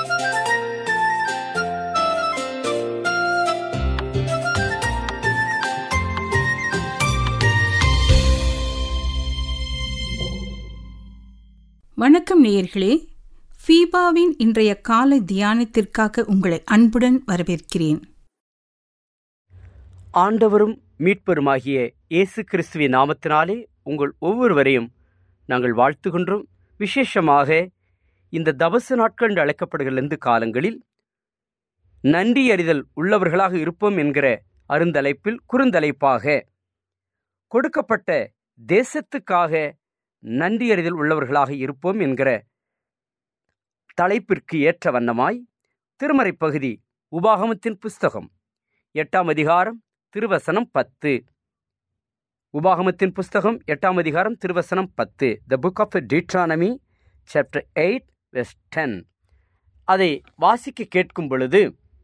வணக்கம் நேயர்களே ஃபீபாவின் இன்றைய காலை தியானத்திற்காக உங்களை அன்புடன் வரவேற்கிறேன் ஆண்டவரும் மீட்பருமாகிய இயேசு கிறிஸ்துவின் நாமத்தினாலே உங்கள் ஒவ்வொருவரையும் நாங்கள் வாழ்த்துகின்றோம் விசேஷமாக இந்த தபசு நாட்கள் என்று அழைக்கப்படுகிற இந்த காலங்களில் நன்றி அறிதல் உள்ளவர்களாக இருப்போம் என்கிற அருந்தலைப்பில் குறுந்தலைப்பாக கொடுக்கப்பட்ட தேசத்துக்காக நன்றி அறிதல் உள்ளவர்களாக இருப்போம் என்கிற தலைப்பிற்கு ஏற்ற வண்ணமாய் திருமறைப் பகுதி உபாகமத்தின் புஸ்தகம் எட்டாம் அதிகாரம் திருவசனம் பத்து உபாகமத்தின் புஸ்தகம் எட்டாம் அதிகாரம் திருவசனம் பத்து the book of Deuteronomy chapter eight verse ten அதை வாசிக்க கேட்கும் பொழுது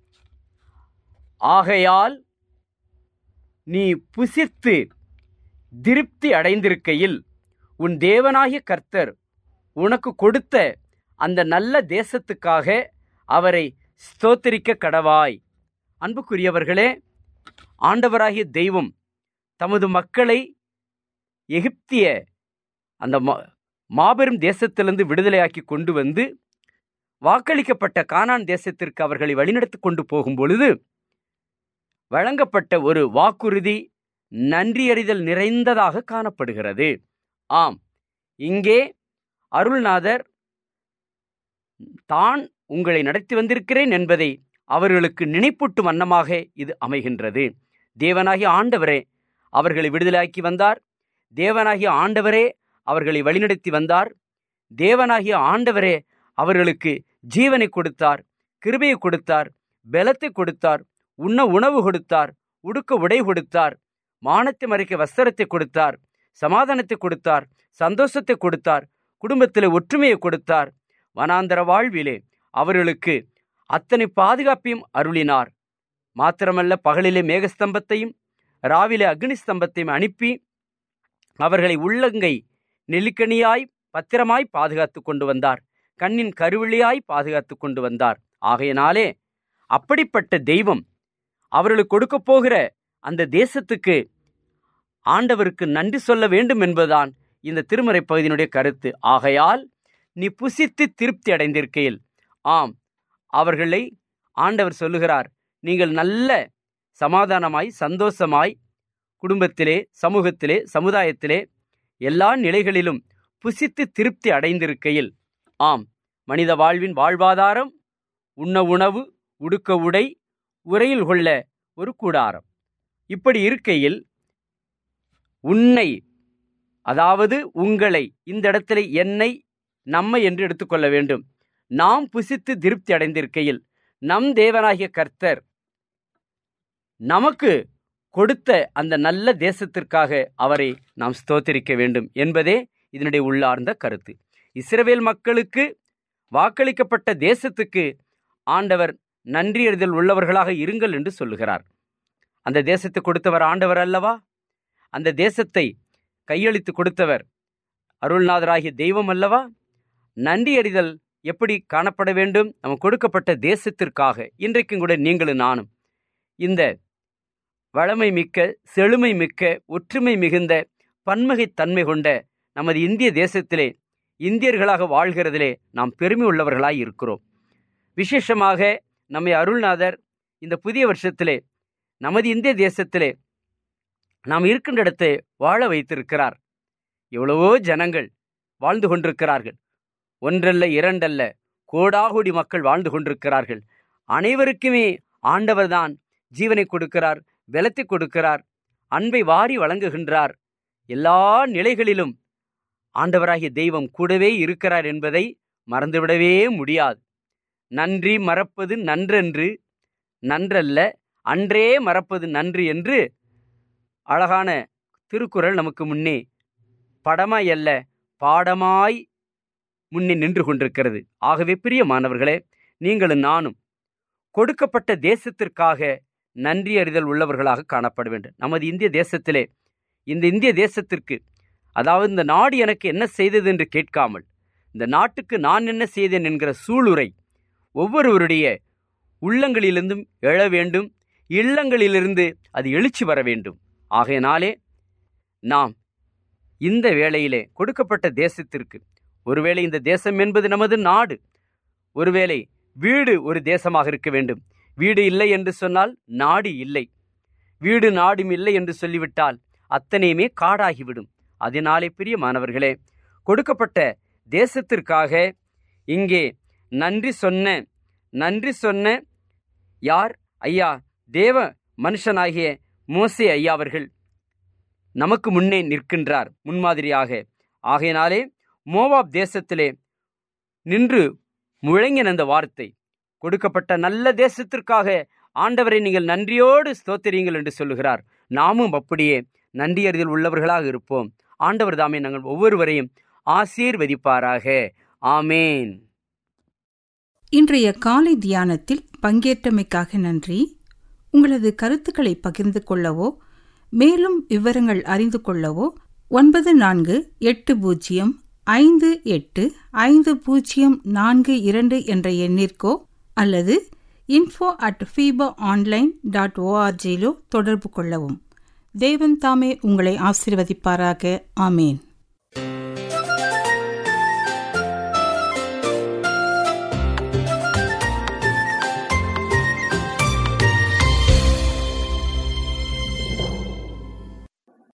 ஆகையால் நீ புசித்து திருப்தி அடைந்திருக்கையில் உன் தேவனாகிய கர்த்தர் உனக்கு கொடுத்த அந்த நல்ல தேசத்துக்காக அவரை ஸ்தோத்திரிக்க கடவாய் அன்புக்குரியவர்களே ஆண்டவராகிய தெய்வம் தமது மக்களை எகிப்திய அந்த மா மாபெரும் தேசத்திலிருந்து விடுதலையாக்கி கொண்டு வந்து வாக்களிக்கப்பட்ட கானான் தேசத்திற்கு அவர்களை வழிநடத்தி கொண்டு போகும் பொழுது வழங்கப்பட்ட ஒரு வாக்குறுதி நன்றியறிதல் நிறைந்ததாக காணப்படுகிறது ஆம் இங்கே அருள்நாதர் தான் உங்களை நடத்தி வந்திருக்கிறேன் என்பதை அவர்களுக்கு நினைப்பூட்டும் வண்ணமாக இது அமைகின்றது தேவனாகிய ஆண்டவரே அவர்களை விடுதலாக்கி வந்தார் தேவனாகிய ஆண்டவரே அவர்களை வழிநடத்தி வந்தார் தேவனாகிய ஆண்டவரே அவர்களுக்கு ஜீவனை கொடுத்தார் கிருபையை கொடுத்தார் பலத்தை கொடுத்தார் உண்ண உணவு கொடுத்தார் உடுக்க உடை கொடுத்தார் மானத்தை மறைக்க வஸ்திரத்தை கொடுத்தார் சமாதானத்தை கொடுத்தார் சந்தோஷத்தை கொடுத்தார் குடும்பத்தில் ஒற்றுமையை கொடுத்தார் வனாந்தர வாழ்விலே அவர்களுக்கு அத்தனை பாதுகாப்பையும் அருளினார் மாத்திரமல்ல பகலிலே மேகஸ்தம்பத்தையும் ராவிலே அக்னி ஸ்தம்பத்தையும் அனுப்பி அவர்களை உள்ளங்கை நெல்லிக்கனியாய் பத்திரமாய் பாதுகாத்து கொண்டு வந்தார் கண்ணின் கருவிழியாய் பாதுகாத்து கொண்டு வந்தார் ஆகையினாலே அப்படிப்பட்ட தெய்வம் அவர்களுக்கு கொடுக்கப் போகிற அந்த தேசத்துக்கு ஆண்டவருக்கு நன்றி சொல்ல வேண்டும் என்பதுதான் இந்த திருமறை பகுதியினுடைய கருத்து ஆகையால் நீ புசித்து திருப்தி அடைந்திருக்கையில் ஆம் அவர்களை ஆண்டவர் சொல்லுகிறார் நீங்கள் நல்ல சமாதானமாய் சந்தோஷமாய் குடும்பத்திலே சமூகத்திலே சமுதாயத்திலே எல்லா நிலைகளிலும் புசித்து திருப்தி அடைந்திருக்கையில் ஆம் மனித வாழ்வின் வாழ்வாதாரம் உண்ண உணவு உடுக்க உடை உரையில் கொள்ள ஒரு கூடாரம் இப்படி இருக்கையில் உன்னை அதாவது உங்களை இந்த இடத்துல என்னை நம்மை என்று எடுத்துக்கொள்ள வேண்டும் நாம் புசித்து திருப்தி அடைந்திருக்கையில் நம் தேவனாகிய கர்த்தர் நமக்கு கொடுத்த அந்த நல்ல தேசத்திற்காக அவரை நாம் ஸ்தோத்திரிக்க வேண்டும் என்பதே இதனுடைய உள்ளார்ந்த கருத்து இஸ்ரவேல் மக்களுக்கு வாக்களிக்கப்பட்ட தேசத்துக்கு ஆண்டவர் நன்றியறிதல் உள்ளவர்களாக இருங்கள் என்று சொல்லுகிறார் அந்த தேசத்தை கொடுத்தவர் ஆண்டவர் அல்லவா அந்த தேசத்தை கையளித்து கொடுத்தவர் அருள்நாதராகிய தெய்வம் அல்லவா நன்றி அறிதல் எப்படி காணப்பட வேண்டும் நம்ம கொடுக்கப்பட்ட தேசத்திற்காக இன்றைக்கும் கூட நீங்களும் நானும் இந்த வளமை மிக்க செழுமை மிக்க ஒற்றுமை மிகுந்த பன்மகைத்தன்மை கொண்ட நமது இந்திய தேசத்திலே இந்தியர்களாக வாழ்கிறதிலே நாம் பெருமை உள்ளவர்களாய் இருக்கிறோம் விசேஷமாக நம்மை அருள்நாதர் இந்த புதிய வருஷத்திலே நமது இந்திய தேசத்திலே நாம் இருக்கின்ற இடத்தை வாழ வைத்திருக்கிறார் எவ்வளவோ ஜனங்கள் வாழ்ந்து கொண்டிருக்கிறார்கள் ஒன்றல்ல இரண்டல்ல கோடாகோடி மக்கள் வாழ்ந்து கொண்டிருக்கிறார்கள் அனைவருக்குமே ஆண்டவர்தான் ஜீவனை கொடுக்கிறார் பலத்தை கொடுக்கிறார் அன்பை வாரி வழங்குகின்றார் எல்லா நிலைகளிலும் ஆண்டவராகிய தெய்வம் கூடவே இருக்கிறார் என்பதை மறந்துவிடவே முடியாது நன்றி மறப்பது நன்றென்று நன்றல்ல அன்றே மறப்பது நன்று என்று அழகான திருக்குறள் நமக்கு முன்னே படமாய் அல்ல பாடமாய் முன்னே நின்று கொண்டிருக்கிறது ஆகவே பிரியமானவர்களே நீங்களும் நானும் கொடுக்கப்பட்ட தேசத்திற்காக நன்றி அறிதல் உள்ளவர்களாக காணப்பட வேண்டும் நமது இந்திய தேசத்திலே இந்த இந்திய தேசத்திற்கு அதாவது இந்த நாடு எனக்கு என்ன செய்தது என்று கேட்காமல் இந்த நாட்டுக்கு நான் என்ன செய்தேன் என்கிற சூளுரை ஒவ்வொருவருடைய உள்ளங்களிலிருந்தும் எழ வேண்டும் இல்லங்களிலிருந்து அது எழுச்சி வர வேண்டும் ஆகையினாலே நாம் இந்த வேளையிலே கொடுக்கப்பட்ட தேசத்திற்கு ஒருவேளை இந்த தேசம் என்பது நமது நாடு ஒருவேளை வீடு ஒரு தேசமாக இருக்க வேண்டும் வீடு இல்லை என்று சொன்னால் நாடு இல்லை வீடு நாடும் இல்லை என்று சொல்லிவிட்டால் அத்தனையுமே காடாகிவிடும் அதனாலே பிரியமானவர்களே கொடுக்கப்பட்ட தேசத்திற்காக இங்கே நன்றி சொன்ன நன்றி சொன்ன யார் ஐயா தேவ மனுஷனாகிய மோசே ஐயா அவர்கள் நமக்கு முன்னே நிற்கின்றார் முன்மாதிரியாக ஆகையினாலே மோவாப் தேசத்திலே நின்று முழங்கின அந்த வார்த்தை கொடுக்கப்பட்ட நல்ல தேசத்திற்காக ஆண்டவரை நீங்கள் நன்றியோடு ஸ்தோத்திரியுங்கள் என்று சொல்லுகிறார் நாமும் அப்படியே நன்றியறிதல் உள்ளவர்களாக இருப்போம் ஆண்டவர் தாமே நாங்கள் ஒவ்வொருவரையும் ஆசீர்வதிப்பாராக ஆமேன் இன்றைய காலை தியானத்தில் பங்கேற்றமைக்காக நன்றி உங்களது கருத்துக்களை பகிர்ந்து கொள்ளவோ மேலும் விவரங்கள் அறிந்து கொள்ளவோ ஒன்பது நான்கு எட்டு பூஜ்ஜியம் ஐந்து எட்டு ஐந்து பூஜ்ஜியம் நான்கு இரண்டு என்ற எண்ணிற்கோ அல்லது info at FEBA online dot ஓஆர்ஜியிலோ தொடர்பு கொள்ளவும் தேவன் தாமே உங்களை ஆசீர்வதிப்பாராக ஆமேன்